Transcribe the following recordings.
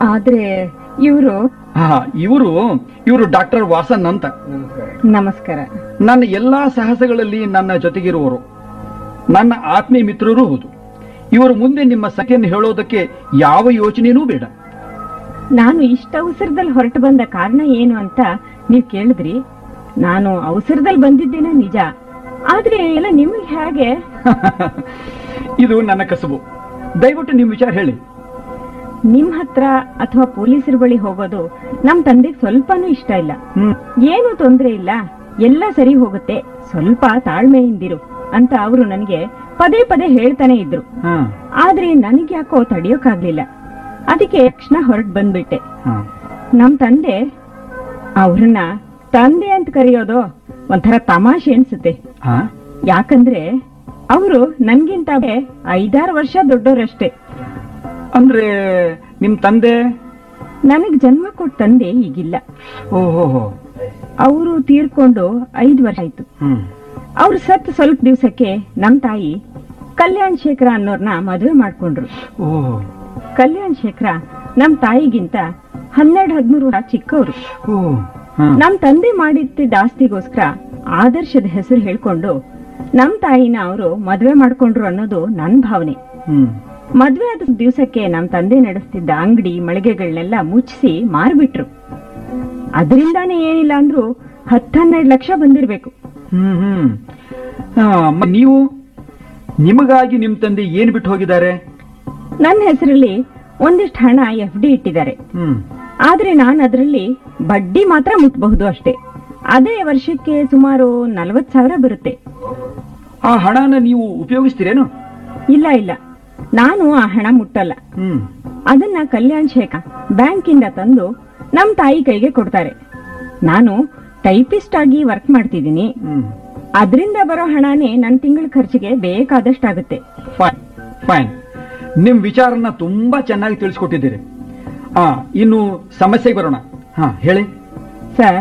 ಆದ್ರೆ ಇವರು ಹಾ ಇವರು ಇವರು ಡಾಕ್ಟರ್ ವಾಸನ್ ಅಂತ ನಮಸ್ಕಾರ ನನ್ನ ಎಲ್ಲಾ ಸಾಹಸಗಳಲ್ಲಿ ನನ್ನ ಜೊತೆಗಿರುವವರು ನನ್ನ ಆತ್ಮೀಯ ಮಿತ್ರರೂ ಹೌದು ಇವರು ಮುಂದೆ ನಿಮ್ಮ ಸಖಿಯನ್ನು ಹೇಳೋದಕ್ಕೆ ಯಾವ ಯೋಚನೆನೂ ಬೇಡ ನಾನು ಇಷ್ಟ ಅವಸರದಲ್ಲಿ ಹೊರಟು ಬಂದ ಕಾರಣ ಏನು ಅಂತ ನೀವ್ ಕೇಳಿದ್ರಿ ನಾನು ಅವಸರದಲ್ಲಿ ಬಂದಿದ್ದೇನೆ ನಿಜ ಆದ್ರೆ ಎಲ್ಲ ನಿಮಗೆ ಹೇಗೆ ಇದು ನನ್ನ ಕಸಬು ದಯವಿಟ್ಟು ನಿಮ್ಮ ವಿಚಾರ ಹೇಳಿ ನಿಮ್ ಹತ್ರ ಅಥವಾ ಪೊಲೀಸರ ಬಳಿ ಹೋಗೋದು ನಮ್ ತಂದೆಗೆ ಸ್ವಲ್ಪನೂ ಇಷ್ಟ ಇಲ್ಲ ಹ್ಮ್ ಏನು ತೊಂದ್ರೆ ಇಲ್ಲ ಎಲ್ಲ ಸರಿ ಹೋಗುತ್ತೆ ಸ್ವಲ್ಪ ತಾಳ್ಮೆಯಿಂದಿರು ಅಂತ ಅವರು ನನಗೆ ಪದೇ ಪದೇ ಹೇಳ್ತಾನೆ ಇದ್ರು ಹಾ ಆದ್ರೆ ನನಗೆ ಯಾಕೋ ತಡಿಯೋಕಾಗ್ಲಿಲ್ಲ ಅದಕ್ಕೆ ತಕ್ಷಣ ಹೊರಟ್ ಬಂದ್ಬಿಟ್ಟೆ ಹಾ ನಮ್ ತಂದೆ ಅವ್ರನ್ನ ತಂದೆ ಅಂತ ಕರೆಯೋದು ಒಂಥರ ತಮಾಷೆ ಅನ್ಸುತ್ತೆ ಹಾ ಯಾಕಂದ್ರೆ ಅವರು ನನ್ಗಿಂತ ಐದಾರು ವರ್ಷ ದೊಡ್ಡೋರಷ್ಟೇ ಅಂದ್ರೆ ನಿಮ್ ತಂದೆ ನನಗ್ ಜನ್ಮ ಕೊಟ್ಟ ತಂದೆ ಈಗಿಲ್ಲ ಓಹೋ ಅವರು ತೀರ್ಕೊಂಡು ಐದು ವರ್ಷ ಆಯ್ತು ಹ್ಮ್ ಅವ್ರು ಸತ್ ಸ್ವಲ್ಪ ದಿವ್ಸಕ್ಕೆ ನಮ್ ತಾಯಿ ಕಲ್ಯಾಣ್ ಶೇಖರ ಅನ್ನೋರ್ನ ಮದುವೆ ಮಾಡ್ಕೊಂಡ್ರು ಓ ಕಲ್ಯಾಣ್ ಶೇಖರ ನಮ್ ತಾಯಿಗಿಂತ ಹನ್ನೆರಡು ಹದಿಮೂರು ವರ್ಷ ಚಿಕ್ಕವರು ಓ ಹಾ ನಮ್ ತಂದೆ ಮಾಡಿದ್ದ ಆಸ್ತಿಗೋಸ್ಕರ ಆದರ್ಶದ ಹೆಸರು ಹೇಳ್ಕೊಂಡು ನಮ್ ತಾಯಿನ ಅವರು ಮದ್ವೆ ಮಾಡ್ಕೊಂಡ್ರು ಅನ್ನೋದು ನನ್ ಭಾವನೆ ಹ್ಮ್ ಮದ್ವೆ ಆದ ದಿವ್ಸಕ್ಕೆ ನಮ್ ತಂದೆ ನಡೆಸ್ತಿದ್ದ ಅಂಗಡಿ ಮಳಿಗೆಗಳನ್ನೆಲ್ಲ ಮುಚ್ಚಿಸಿ ಮಾರ್ಬಿಟ್ರು ಅದರಿಂದಾನೇ ಏನಿಲ್ಲ ಅಂದ್ರೂ ಹತ್ತನ್ನೆರಡು ಲಕ್ಷ ಬಂದಿರ್ಬೇಕು ಹ್ಮ್ ಹ್ಮ್ ಆ, ಮ- ನೀವು ನಿಮಗಾಗಿ ನಿಮ್ ತಂದೆ ಏನ್ ಬಿಟ್ಟು ಹೋಗಿದ್ದಾರೆ ನನ್ನ ಹೆಸರಲ್ಲಿ ಒಂದಿಷ್ಟು ಹಣ ಎಫ್ ಡಿ ಇಟ್ಟಿದ್ದಾರೆ ಹ್ಮ್ ಆದ್ರೆ ನಾನು ಅದರಲ್ಲಿ ಬಡ್ಡಿ ಮಾತ್ರ ಮುಟ್ಬಹುದು ಅಷ್ಟೇ ಅದೇ ವರ್ಷಕ್ಕೆ ಸುಮಾರು ನಲವತ್ ಸಾವಿರ ಬರುತ್ತೆ ಆ ಹಣನ ನೀವು ಉಪಯೋಗಿಸ್ತೀರೇನು ಇಲ್ಲ ಇಲ್ಲ ನಾನು ಆ ಹಣ ಮುಟ್ಟಲ್ಲ ಹ್ಮ್ ಅದನ್ನ ಕಲ್ಯಾಣ್ ಶೇಖ ಬ್ಯಾಂಕಿಂದ ತಂದು ನಮ್ ತಾಯಿ ಕೈಗೆ ಕೊಡ್ತಾರೆ ನಾನು ಟೈಪಿಸ್ಟ್ ಆಗಿ ವರ್ಕ್ ಮಾಡ್ತಿದ್ದೀನಿ ಹ್ಮ್ ಅದರಿಂದ ಬರೋ ಹಣನೇ ನನ್ನ ತಿಂಗಳ ಖರ್ಚಿಗೆ ಬೇಕಾದಷ್ಟಾಗುತ್ತೆ ಫೈನ್ ಫೈನ್ ನಿಮ್ ವಿಚಾರನ ತುಂಬಾ ಚೆನ್ನಾಗಿ ತಿಳಿಸ್ಕೊಟ್ಟಿದ್ದೀರಿ ಆ ಇನ್ನು ಸಮಸ್ಯೆಗೆ ಬರೋಣ ಹಾ ಹೇಳಿ ಸರ್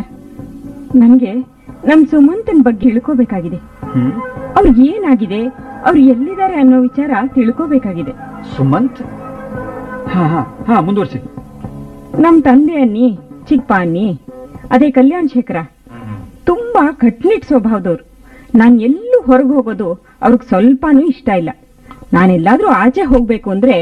ನನ್ಗೆ ನಮ್ ಸುಮಂತನ್ ಬಗ್ಗೆ ತಿಳ್ಕೋಬೇಕಾಗಿದೆ ಹ್ಮ್ ಅವ್ರಿಗೆ ಏನಾಗಿದೆ ಅವ್ರು ಎಲ್ಲಿದ್ದಾರೆ ಅನ್ನೋ ವಿಚಾರ ತಿಳ್ಕೋಬೇಕಾಗಿದೆ ಸುಮಂತ್ ಹಾ ಹಾ ಹಾ ಮುಂದುವರ್ಸಿ ನಮ್ ತಂದೆ ಅನ್ನಿ ಚಿಕ್ಕಪ್ಪ ಅನ್ನಿ ಅದೇ ಕಲ್ಯಾಣ್ ಶೇಖರ ತುಂಬಾ ಕಟ್ನಿಟ್ ಸ್ವಭಾವದವ್ರು ನಾನ್ ಎಲ್ಲೂ ಹೊರಗೆ ಹೋಗೋದು ಅವ್ರಿಗೆ ಸ್ವಲ್ಪನೂ ಇಷ್ಟ ಇಲ್ಲ ನಾನೆಲ್ಲಾದ್ರೂ ಆಚೆ ಹೋಗ್ಬೇಕು ಅಂದ್ರೆ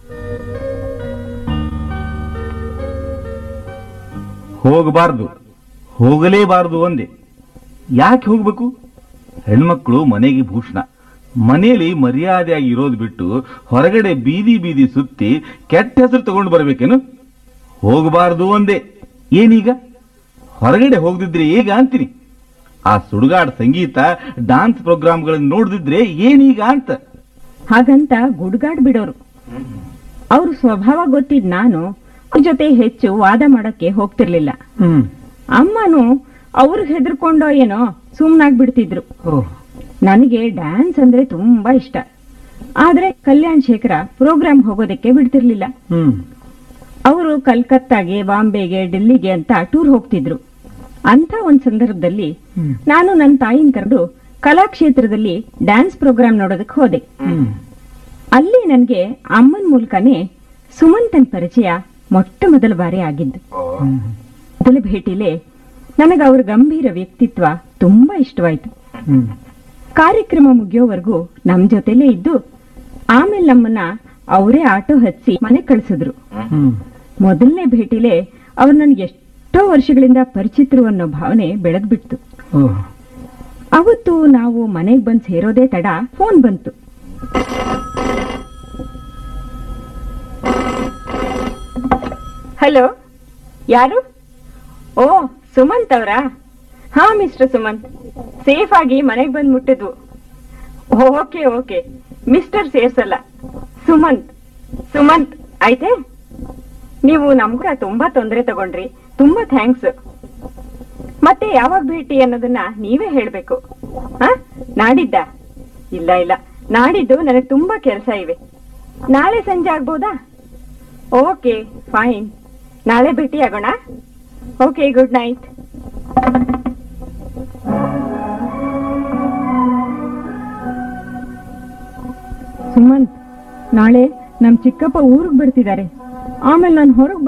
ಹೋಗಬಾರ್ದು ಹೋಗಲೇಬಾರದು ಒಂದೇ ಯಾಕೆ ಹೋಗ್ಬೇಕು ಹೆಣ್ಮಕ್ಳು ಮನೆಗೆ ಭೂಷಣ ಮನೆಯಲ್ಲಿ ಮರ್ಯಾದೆಯಾಗಿ ಇರೋದು ಬಿಟ್ಟು ಹೊರಗಡೆ ಬೀದಿ ಬೀದಿ ಸುತ್ತಿ ಕೆಟ್ಟ ಹೆಸರು ತಗೊಂಡು ಬರ್ಬೇಕೇನು ಹೋಗಬಾರ್ದು ಒಂದೇ ಏನೀಗ ಹೊರಗಡೆ ಹೋಗದಿದ್ರೆ ಈಗ ಅಂತೀನಿ ಆ ಸುಡುಗಾಡ್ ಸಂಗೀತ ಡಾನ್ಸ್ ಪ್ರೋಗ್ರಾಮ್ಗಳನ್ನ ನೋಡ್ದಿದ್ರೆ ಏನೀಗ ಅಂತ ಹಾಗಂತ ಗುಡ್ಗಾಡ್ ಬಿಡೋರು ಅವ್ರ ಸ್ವಭಾವ ಗೊತ್ತಿದ್ ನಾನು ಅವ್ರ ಜೊತೆ ಹೆಚ್ಚು ವಾದ ಮಾಡಕ್ಕೆ ಹೋಗ್ತಿರ್ಲಿಲ್ಲ ಹ್ಮ್ ಅಮ್ಮನು ಅವ್ರಿಗೆ ಹೆದರ್ಕೊಂಡೋ ಏನೋ ಸುಮ್ನಾಗ್ಬಿಡ್ತಿದ್ರು ಓ ನನಗೆ ಡ್ಯಾನ್ಸ್ ಅಂದ್ರೆ ತುಂಬಾ ಇಷ್ಟ ಆದ್ರೆ ಕಲ್ಯಾಣ್ ಶೇಖರ ಪ್ರೋಗ್ರಾಮ್ ಹೋಗೋದಕ್ಕೆ ಬಿಡ್ತಿರ್ಲಿಲ್ಲ ಹ್ಮ್ ಅವರು ಕಲ್ಕತ್ತಾಗೆ ಬಾಂಬೆಗೆ ಡೆಲ್ಲಿಗೆ ಅಂತ ಟೂರ್ ಹೋಗ್ತಿದ್ರು ಅಂತ ಒಂದ್ ಸಂದರ್ಭದಲ್ಲಿ ಹ್ಮ್. ನಾನು ನನ್ನ ತಾಯಿನ ಕರೆದು ಕಲಾಕ್ಷೇತ್ರದಲ್ಲಿ ಡ್ಯಾನ್ಸ್ ಪ್ರೋಗ್ರಾಮ್ ನೋಡೋದಕ್ಕೆ ಹೋದೆ ಹ್ಮ್ ಅಲ್ಲಿ ನನ್ಗೆ ಅಮ್ಮನ ಮೂಲಕನೇ ಸುಮಂತನ್ ಪರಿಚಯ ಮೊಟ್ಟ ಮೊದಲ ಬಾರಿ ಆಗಿದ್ದು ಮೊದಲ ಭೇಟಿಲೇ ನನಗ ಅವ್ರ ಗಂಭೀರ ವ್ಯಕ್ತಿತ್ವ ತುಂಬಾ ಇಷ್ಟವಾಯ್ತು ಹ್ಮ್ ಕಾರ್ಯಕ್ರಮ ಮುಗಿಯೋವರೆಗೂ ನಮ್ ಜೊತೆಲೇ ಇದ್ದು ಆಮೇಲೆ ನಮ್ಮನ್ನ ಅವರೇ ಆಟೋ ಹಚ್ಚಿ ಮನೆ ಕಳಿಸಿದ್ರು ಹ್ಮ್ ಮೊದಲನೇ ಭೇಟಿಲೇ ಅವ್ರು ನನ್ಗೆ ಎಷ್ಟೋ ವರ್ಷಗಳಿಂದ ಪರಿಚಿತರು ಅನ್ನೋ ಭಾವನೆ ಬೆಳೆದ್ಬಿಡ್ತು ಓ ಅವತ್ತು ನಾವು ಮನೆಗ್ ಬಂದ್ ಸೇರೋದೇ ತಡ ಫೋನ್ ಬಂತು ಹಲೋ ಯಾರು ಓ ಸುಮಂತ್ ಅವರಾ ಹಾ ಮಿಸ್ಟರ್ ಸುಮಂತ್ ಸೇಫ್ ಆಗಿ ಮನೆಗ್ ಬಂದ್ ಮುಟ್ಟಿದ್ವು ಓಕೆ ಓಕೆ ಮಿಸ್ಟರ್ ಸೇರ್ಸಲ್ಲ ಸುಮಂತ್ ಸುಮಂತ್ ಆಯ್ತೆ ನೀವು ನಮ್ಗ ತುಂಬಾ ತೊಂದರೆ ತಗೊಂಡ್ರಿ ತುಂಬಾ ಥ್ಯಾಂಕ್ಸ್ ಮತ್ತೆ ಯಾವಾಗ ಭೇಟಿ ಅನ್ನೋದನ್ನ ನೀವೇ ಹೇಳ್ಬೇಕು ಹ ನಾಡಿದ್ದ ಇಲ್ಲ ಇಲ್ಲ ನಾಡಿದ್ದು ನನಗೆ ತುಂಬಾ ಕೆಲಸ ಇವೆ ನಾಳೆ ಸಂಜೆ ಆಗ್ಬೋದಾ ಓಕೆ ಫೈನ್ ನಾಳೆ ಭೇಟಿ ಆಗೋಣ ಓಕೆ ಗುಡ್ ನೈಟ್ ಸುಮಂತ್ ನಾಳೆ ನಮ್ ಚಿಕ್ಕಪ್ಪ ಊರಿಗೆ ಬರ್ತಿದ್ದಾರೆ ಆಮೇಲೆ ನಾನು ಹೊರಗ್